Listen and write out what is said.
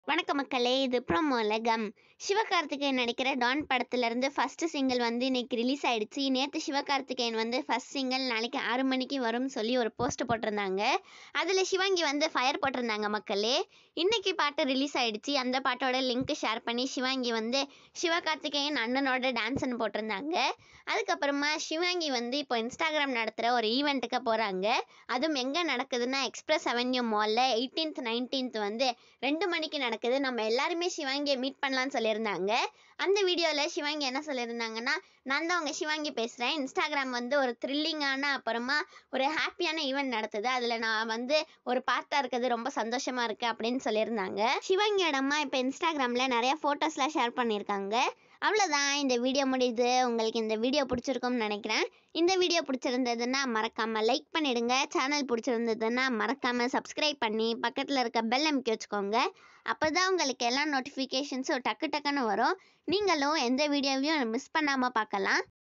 வணக்கம் மக்களே இது ப்ரோமோ உலகம் சிவகார்த்திகேயன் நடிக்கிற டான் படத்துலேருந்து ஃபர்ஸ்ட் சிங்கிள் வந்து இன்னைக்கு ரிலீஸ் ஆயிடுச்சு நேற்று சிவகார்த்திகேயன் வந்து ஃபர்ஸ்ட் சிங்கிள் நாளைக்கு ஆறு மணிக்கு வரும்னு சொல்லி ஒரு போஸ்ட் போட்டிருந்தாங்க அதில் சிவாங்கி வந்து ஃபயர் போட்டிருந்தாங்க மக்களே இன்னைக்கு பாட்டு ரிலீஸ் ஆயிடுச்சு அந்த பாட்டோட லிங்க் ஷேர் பண்ணி சிவாங்கி வந்து சிவகார்த்திகேயன் அண்ணனோட டான்ஸ்னு போட்டிருந்தாங்க அதுக்கப்புறமா சிவாங்கி வந்து இப்போ இன்ஸ்டாகிராம் நடத்துகிற ஒரு ஈவெண்ட்டுக்கு போகிறாங்க அதுவும் எங்கே நடக்குதுன்னா எக்ஸ்பிரஸ் அவென்யூ மாலில் எயிட்டீன்த் நைன்டீன்த் வந்து ரெண்டு மணிக்கு நடக்குது நம்ம எல்லாருமே சிவாங்கியை மீட் பண்ணலாம்னு சொல்லியிருந்தாங்க அந்த வீடியோவில் சிவாங்கி என்ன சொல்லியிருந்தாங்கன்னா நான் தான் உங்கள் சிவாங்கி பேசுகிறேன் இன்ஸ்டாகிராம் வந்து ஒரு த்ரில்லிங்கான அப்புறமா ஒரு ஹாப்பியான ஈவெண்ட் நடத்துது அதில் நான் வந்து ஒரு பார்ட்டாக இருக்கிறது ரொம்ப சந்தோஷமாக இருக்குது அப்படின்னு சொல்லியிருந்தாங்க சிவாங்கியோட அம்மா இப்போ இன்ஸ்டாகிராமில் நிறைய ஃபோட்டோஸ்லாம் ஷேர் பண்ணியிருக்காங்க அவ்வளோதான் இந்த வீடியோ முடியுது உங்களுக்கு இந்த வீடியோ பிடிச்சிருக்கும்னு நினைக்கிறேன் இந்த வீடியோ பிடிச்சிருந்ததுன்னா மறக்காமல் லைக் பண்ணிடுங்க சேனல் பிடிச்சிருந்ததுன்னா மறக்காமல் சப்ஸ்கிரைப் பண்ணி பக்கத்தில் இருக்க பெல் அமுக்கி வச்சுக்கோங்க அப்போ தான் உங்களுக்கு எல்லா நோட்டிஃபிகேஷன்ஸும் டக்கு டக்குன்னு வரும் நீங்களும் எந்த வீடியோவையும் மிஸ் பண்ணாமல் பார்க்கலாம்